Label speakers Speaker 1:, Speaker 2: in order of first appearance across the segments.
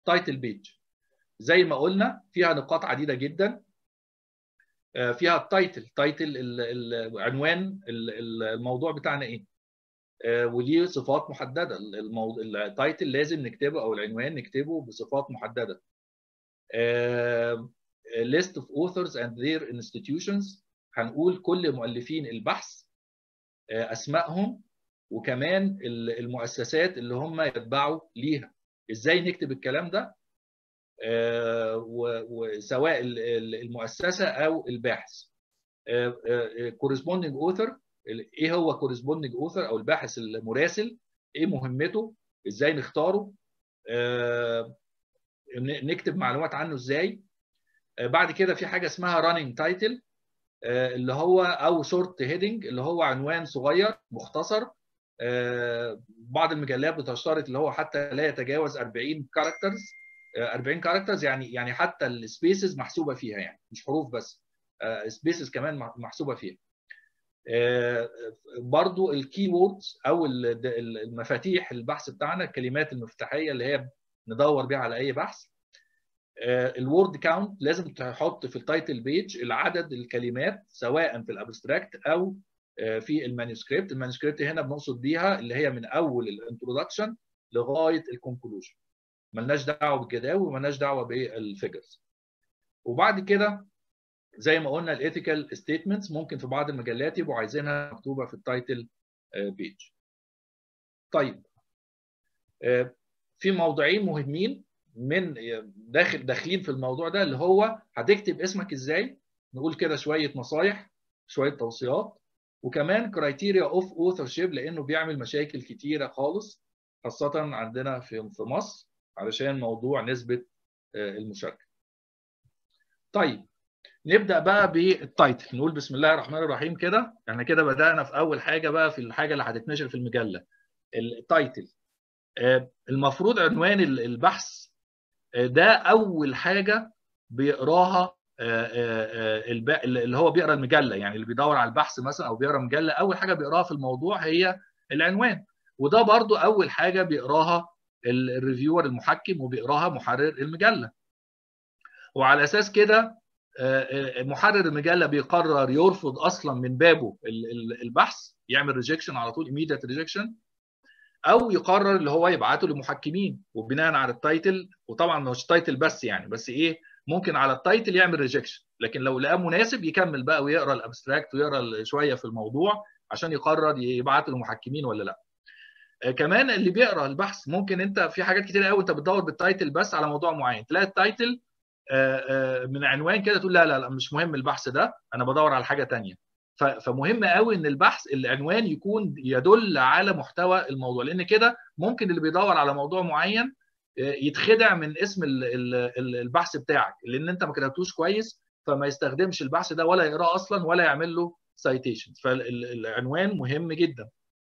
Speaker 1: تايتل بيج زي ما قلنا فيها نقاط عديده جدا فيها التايتل تايتل عنوان الموضوع بتاعنا ايه وليه صفات محدده الموضوع التايتل لازم نكتبه او العنوان نكتبه بصفات محدده list of authors and their institutions هنقول كل مؤلفين البحث اسمائهم وكمان المؤسسات اللي هم يتبعوا ليها ازاي نكتب الكلام ده وسواء المؤسسه او الباحث corresponding author ايه هو corresponding author او الباحث المراسل ايه مهمته ازاي نختاره نكتب معلومات عنه ازاي بعد كده في حاجه اسمها running title اللي هو او شورت هيدنج اللي هو عنوان صغير مختصر بعض المجلات بتشترط اللي هو حتى لا يتجاوز 40 كاركترز 40 كاركترز يعني يعني حتى السبيسز محسوبه فيها يعني مش حروف بس سبيسز كمان محسوبه فيها برضو الكي ووردز او المفاتيح البحث بتاعنا الكلمات المفتاحيه اللي هي ندور بيها على اي بحث الوورد كاونت لازم تحط في التايتل بيج العدد الكلمات سواء في الابستراكت او في المانuscript المانuscript هنا بنقصد بيها اللي هي من اول الانترودكشن لغايه الكونكلوجن ملناش دعوه بالجداول وملناش دعوه بالفيجرز وبعد كده زي ما قلنا الايثيكال ستيتمنتس ممكن في بعض المجلات يبقوا عايزينها مكتوبه في التايتل بيج طيب في موضوعين مهمين من داخل داخلين في الموضوع ده اللي هو هتكتب اسمك ازاي نقول كده شويه نصايح شويه توصيات وكمان كرايتيريا اوف اوثرشيب لانه بيعمل مشاكل كتيره خالص خاصه عندنا في في مصر علشان موضوع نسبه المشاركه. طيب نبدا بقى بالتايتل نقول بسم الله الرحمن الرحيم كده احنا كده بدانا في اول حاجه بقى في الحاجه اللي هتتنشر في المجله التايتل المفروض عنوان البحث ده اول حاجه بيقراها اللي هو بيقرا المجله يعني اللي بيدور على البحث مثلا او بيقرا مجله اول حاجه بيقراها في الموضوع هي العنوان وده برضو اول حاجه بيقراها الريفيور المحكم وبيقراها محرر المجله وعلى اساس كده محرر المجله بيقرر يرفض اصلا من بابه البحث يعمل ريجكشن على طول ايميديت ريجكشن او يقرر اللي هو يبعته لمحكمين وبناء على التايتل وطبعا مش تايتل بس يعني بس ايه ممكن على التايتل يعمل ريجكشن لكن لو لقاه مناسب يكمل بقى ويقرا الابستراكت ويقرا شويه في الموضوع عشان يقرر يبعته للمحكمين ولا لا كمان اللي بيقرا البحث ممكن انت في حاجات كتير قوي انت بتدور بالتايتل بس على موضوع معين تلاقي التايتل من عنوان كده تقول لا لا لا مش مهم البحث ده انا بدور على حاجه ثانيه فمهم قوي ان البحث العنوان يكون يدل على محتوى الموضوع لان كده ممكن اللي بيدور على موضوع معين يتخدع من اسم البحث بتاعك لان انت ما كتبتوش كويس فما يستخدمش البحث ده ولا يقراه اصلا ولا يعمل له سايتيشن فالعنوان مهم جدا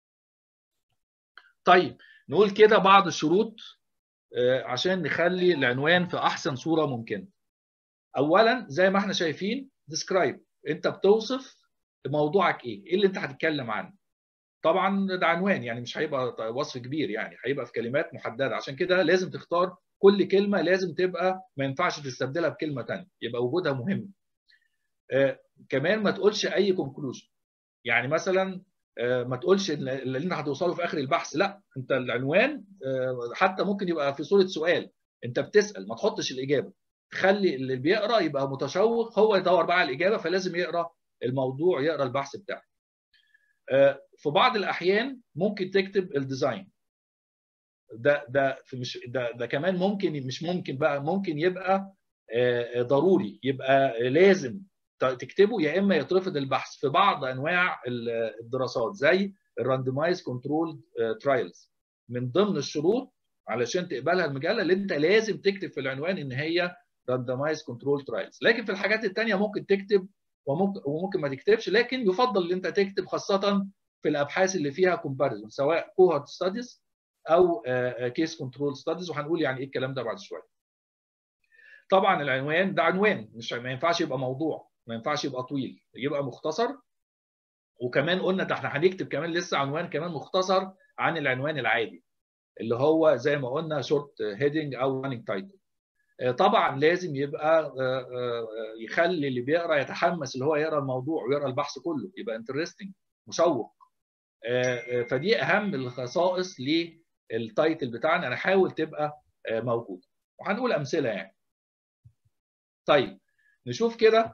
Speaker 1: طيب نقول كده بعض الشروط عشان نخلي العنوان في احسن صوره ممكنه اولا زي ما احنا شايفين ديسكرايب انت بتوصف موضوعك ايه ايه اللي انت هتتكلم عنه طبعا ده عنوان يعني مش هيبقى وصف كبير يعني هيبقى في كلمات محدده عشان كده لازم تختار كل كلمه لازم تبقى ما ينفعش تستبدلها بكلمه ثانيه يبقى وجودها مهم آه كمان ما تقولش اي كونكلوجن يعني مثلا آه ما تقولش اللي انت هتوصله في اخر البحث لا انت العنوان آه حتى ممكن يبقى في صوره سؤال انت بتسال ما تحطش الاجابه خلي اللي بيقرا يبقى متشوق هو يدور بقى على الاجابه فلازم يقرا الموضوع يقرا البحث بتاعك في بعض الاحيان ممكن تكتب الديزاين ده ده مش ده ده كمان ممكن مش ممكن بقى ممكن يبقى ضروري يبقى لازم تكتبه يا اما يترفض البحث في بعض انواع الدراسات زي الراندمايز كنترول ترايلز من ضمن الشروط علشان تقبلها المجله اللي انت لازم تكتب في العنوان ان هي راندمايز كنترول ترايلز لكن في الحاجات الثانيه ممكن تكتب وممكن وممكن ما تكتبش لكن يفضل ان انت تكتب خاصه في الابحاث اللي فيها كومباريزون سواء كوهورت ستاديز او كيس كنترول ستاديز وهنقول يعني ايه الكلام ده بعد شويه. طبعا العنوان ده عنوان مش ما ينفعش يبقى موضوع ما ينفعش يبقى طويل يبقى مختصر وكمان قلنا ده احنا هنكتب كمان لسه عنوان كمان مختصر عن العنوان العادي اللي هو زي ما قلنا شورت هيدنج او راننج تايتل طبعا لازم يبقى يخلي اللي بيقرا يتحمس اللي هو يقرا الموضوع ويقرا البحث كله يبقى انترستنج مشوق فدي اهم الخصائص للتايتل بتاعنا انا حاول تبقى موجوده وهنقول امثله يعني طيب نشوف كده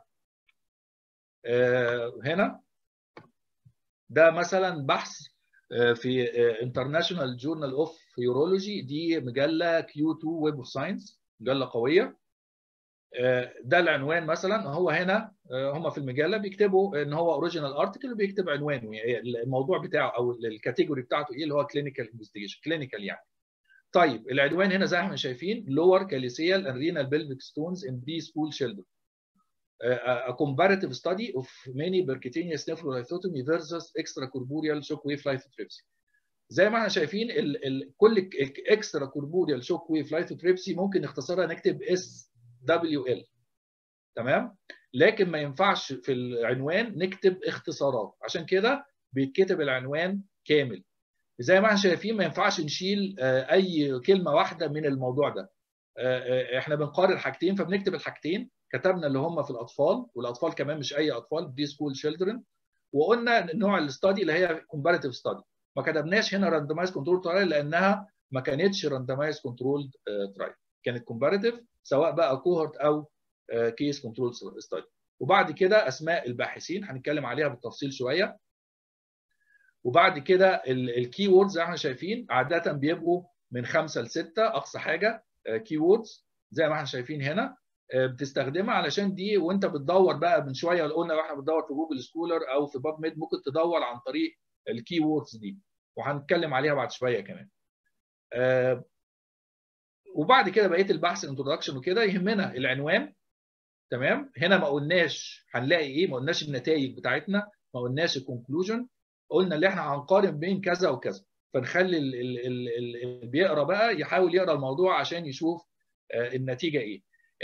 Speaker 1: هنا ده مثلا بحث في انترناشونال جورنال اوف يورولوجي دي مجله كيو 2 ويب اوف ساينس مجله قويه ده العنوان مثلا هو هنا هم في المجله بيكتبوا ان هو اوريجينال ارتكل وبيكتب عنوانه الموضوع بتاعه او الكاتيجوري بتاعته ايه اللي هو كلينيكال انفستيجيشن كلينيكال يعني طيب العنوان هنا زي ما احنا شايفين lower caliceal and renal pelvic stones in preschool children a comparative study of many percutaneous nephrolithotomy versus extracorporeal shockwave lithotripsy زي ما احنا شايفين ال ال كل اكسترا كوربوريال شوك ويف لايثوتريبسي ممكن نختصرها نكتب اس دبليو ال تمام لكن ما ينفعش في العنوان نكتب اختصارات عشان كده بيتكتب العنوان كامل زي ما احنا شايفين ما ينفعش نشيل اي كلمه واحده من الموضوع ده احنا بنقارن حاجتين فبنكتب الحاجتين كتبنا اللي هم في الاطفال والاطفال كمان مش اي اطفال دي سكول شيلدرن وقلنا نوع الاستادي اللي هي كومباريتيف ستادي ما كتبناش هنا راندمايز كنترول ترايل لانها ما كانتش راندمايز كنترول ترايل كانت كومباريتيف سواء بقى كوهورت او كيس كنترول ستادي وبعد كده اسماء الباحثين هنتكلم عليها بالتفصيل شويه وبعد كده الكي ووردز زي ما احنا شايفين عاده بيبقوا من خمسه لسته اقصى حاجه كي ووردز زي ما احنا شايفين هنا بتستخدمها علشان دي وانت بتدور بقى من شويه قلنا واحنا بندور في جوجل سكولر او في باب ميد ممكن تدور عن طريق الكي ووردز دي وهنتكلم عليها بعد شويه كمان. آه وبعد كده بقيه البحث الانترودكشن وكده يهمنا العنوان تمام هنا ما قلناش هنلاقي ايه ما قلناش النتائج بتاعتنا ما قلناش الكونكلوجن قلنا اللي احنا هنقارن بين كذا وكذا فنخلي اللي بيقرا بقى يحاول يقرا الموضوع عشان يشوف آه النتيجه ايه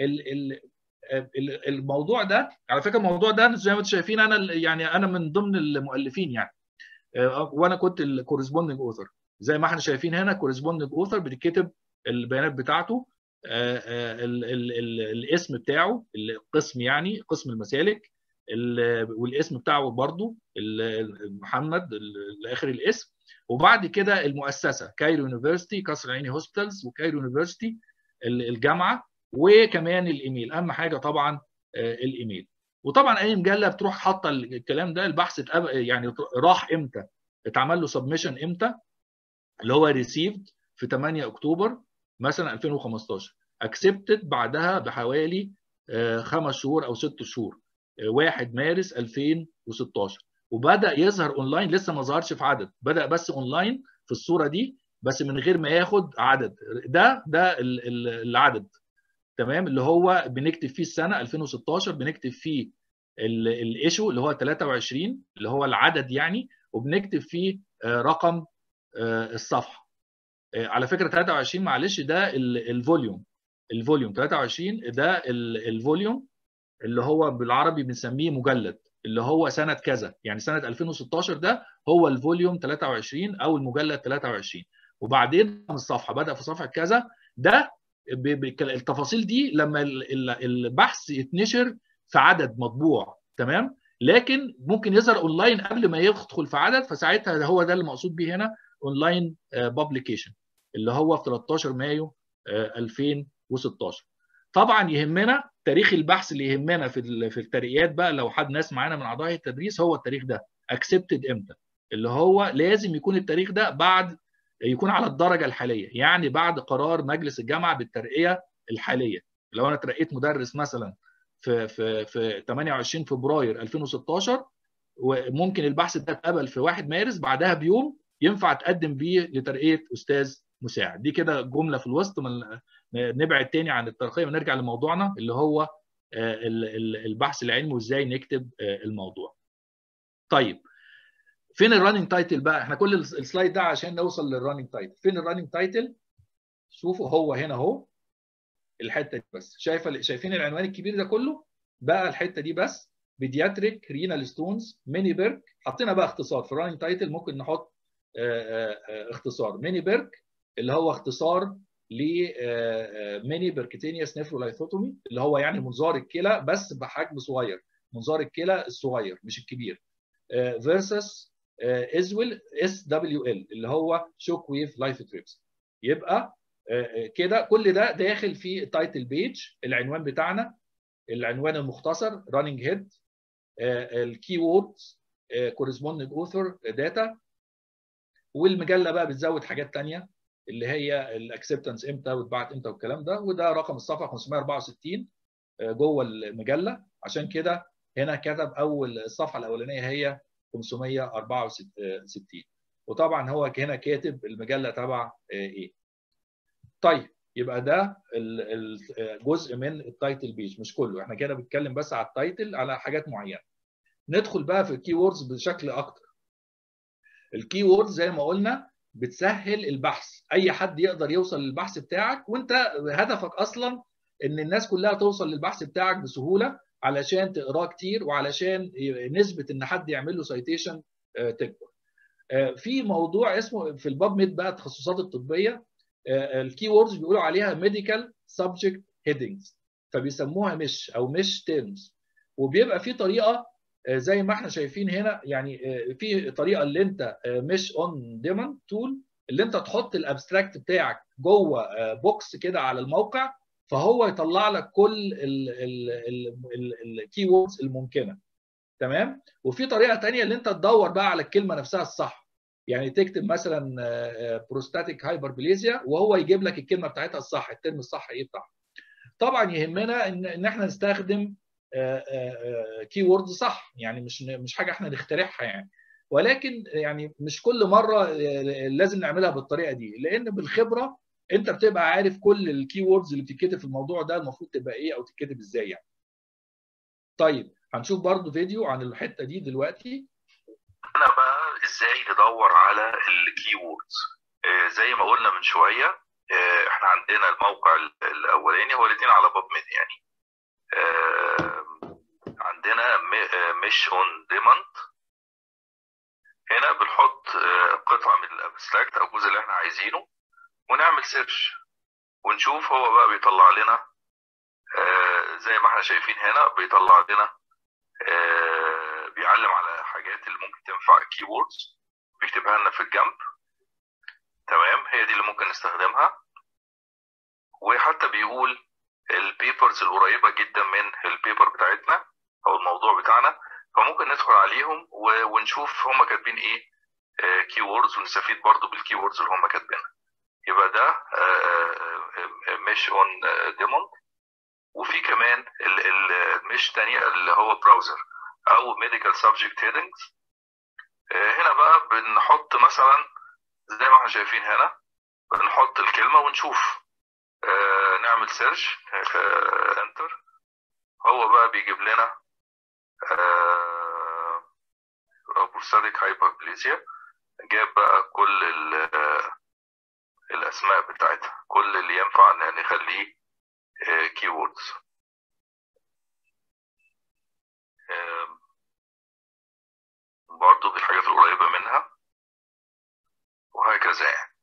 Speaker 1: الموضوع ده على فكره الموضوع ده زي ما انتم شايفين انا يعني انا من ضمن المؤلفين يعني وانا كنت الكورسبوندنج اوثر زي ما احنا شايفين هنا كورسبوندنج اوثر بتتكتب البيانات بتاعته ال ال ال الاسم بتاعه القسم يعني قسم المسالك والاسم بتاعه برضه محمد لاخر الاسم وبعد كده المؤسسه كايرو يونيفرستي قصر العيني هوسبيتالز وكايرو يونيفرستي الجامعه وكمان الايميل اهم حاجه طبعا الايميل وطبعا اي مجله بتروح حاطه الكلام ده البحث يعني راح امتى اتعمل له سبمشن امتى اللي هو ريسيفد في 8 اكتوبر مثلا 2015 اكسبتد بعدها بحوالي خمس شهور او ست شهور 1 مارس 2016 وبدا يظهر اونلاين لسه ما ظهرش في عدد بدا بس اونلاين في الصوره دي بس من غير ما ياخد عدد ده ده العدد تمام اللي هو بنكتب فيه السنه 2016 بنكتب فيه الايشو اللي هو 23 اللي هو العدد يعني وبنكتب فيه رقم الصفحه على فكره 23 معلش ده الفوليوم الفوليوم 23 ده الفوليوم اللي هو بالعربي بنسميه مجلد اللي هو سنه كذا يعني سنه 2016 ده هو الفوليوم 23 او المجلد 23 وبعدين الصفحه بدا في صفحه كذا ده التفاصيل دي لما البحث يتنشر في عدد مطبوع تمام لكن ممكن يظهر اونلاين قبل ما يدخل في عدد فساعتها هو ده اللي مقصود بيه هنا اونلاين بابليكيشن اللي هو في 13 مايو 2016 طبعا يهمنا تاريخ البحث اللي يهمنا في في الترقيات بقى لو حد ناس معانا من اعضاء التدريس هو التاريخ ده اكسبتد امتى اللي هو لازم يكون التاريخ ده بعد يكون على الدرجه الحاليه يعني بعد قرار مجلس الجامعه بالترقيه الحاليه لو انا ترقيت مدرس مثلا في في في 28 فبراير 2016 وممكن البحث ده اتقبل في 1 مارس بعدها بيوم ينفع تقدم بيه لترقيه استاذ مساعد دي كده جمله في الوسط من نبعد تاني عن الترقيه ونرجع لموضوعنا اللي هو البحث العلمي وازاي نكتب الموضوع طيب فين الرننج تايتل بقى احنا كل السلايد ده عشان نوصل للرننج تايتل فين الرننج تايتل شوفوا هو هنا اهو الحته دي بس شايفه شايفين العنوان الكبير ده كله بقى الحته دي بس بيدياتريك رينال ستونز ميني بيرك حطينا بقى اختصار في الرننج تايتل ممكن نحط اه اه اه اختصار ميني بيرك اللي هو اختصار ل ميني بيركتينيوس نيفرولايثوتومي اللي هو يعني منظار الكلى بس بحجم صغير منظار الكلى الصغير مش الكبير فيرسس ازويل اس دبليو ال اللي هو شوك ويف لايثوتريبس يبقى كده كل ده داخل في التايتل بيج العنوان بتاعنا العنوان المختصر راننج هيد الكي ووردز كورسبوندنج اوثر داتا والمجله بقى بتزود حاجات ثانيه اللي هي الاكسبتنس امتى واتبعت امتى والكلام ده وده رقم الصفحه 564 جوه المجله عشان كده هنا كتب اول الصفحه الاولانيه هي 564 وطبعا هو هنا كاتب المجله تبع ايه طيب يبقى ده الجزء من التايتل بيج مش كله احنا كده بنتكلم بس على التايتل على حاجات معينه ندخل بقى في الكي ووردز بشكل اكتر الكي ووردز زي ما قلنا بتسهل البحث اي حد يقدر يوصل للبحث بتاعك وانت هدفك اصلا ان الناس كلها توصل للبحث بتاعك بسهوله علشان تقراه كتير وعلشان نسبه ان حد يعمل له سايتيشن تكبر في موضوع اسمه في الباب ميد بقى التخصصات الطبيه الكي ووردز بيقولوا عليها ميديكال سبجكت هيدنجز فبيسموها مش او مش تيرمز وبيبقى في طريقه زي ما احنا شايفين هنا يعني في طريقه اللي انت مش اون ديماند تول اللي انت تحط الابستراكت بتاعك جوه بوكس كده على الموقع فهو يطلع لك كل الكي ووردز الممكنه تمام وفي طريقه ثانيه اللي انت تدور بقى على الكلمه نفسها الصح يعني تكتب مثلا بروستاتيك هايبربليزيا وهو يجيب لك الكلمه بتاعتها الصح الترم الصح ايه بتاعها طبعا يهمنا ان ان احنا نستخدم كي وورد صح يعني مش مش حاجه احنا نخترعها يعني ولكن يعني مش كل مره لازم نعملها بالطريقه دي لان بالخبره انت بتبقى عارف كل الكي ووردز اللي بتتكتب في الموضوع ده المفروض تبقى ايه او تتكتب ازاي يعني طيب هنشوف برضو فيديو عن الحته دي دلوقتي
Speaker 2: انا بقى ازاي ندور على الكي ووردز زي ما قلنا من شويه احنا عندنا الموقع الاولاني هو الاثنين على باب ميد يعني عندنا مش اون ديماند هنا بنحط قطعه من الابستراكت او الجزء اللي احنا عايزينه ونعمل سيرش ونشوف هو بقى بيطلع لنا زي ما احنا شايفين هنا بيطلع لنا بيعلم على حاجات اللي ممكن تنفع كي ووردز بيكتبها لنا في الجنب تمام هي دي اللي ممكن نستخدمها وحتى بيقول البيبرز القريبه جدا من البيبر بتاعتنا او الموضوع بتاعنا فممكن ندخل عليهم ونشوف هم كاتبين ايه كي ووردز ونستفيد برضو بالكي ووردز اللي هم كاتبينها يبقى ده مش اون ديموند وفي كمان المش تانية اللي هو براوزر او ميديكال سبجكت هيدنجز هنا بقى بنحط مثلا زي ما احنا شايفين هنا بنحط الكلمه ونشوف نعمل سيرش انتر هو بقى بيجيب لنا بروستاتيك هايبربليزيا جاب بقى كل الاسماء بتاعتها كل اللي ينفع نخليه كي ووردز برضو بالحاجات القريبة منها وهكذا يعني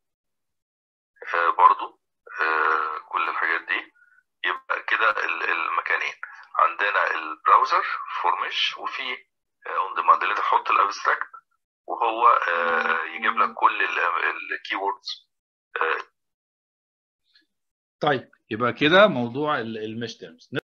Speaker 2: برضو كل الحاجات دي يبقى كده المكانين عندنا البراوزر فورمش وفي اون ديماند اللي تحط الابستراكت وهو يجيب لك كل الكي ووردز
Speaker 1: طيب يبقى كده موضوع المش تيرمز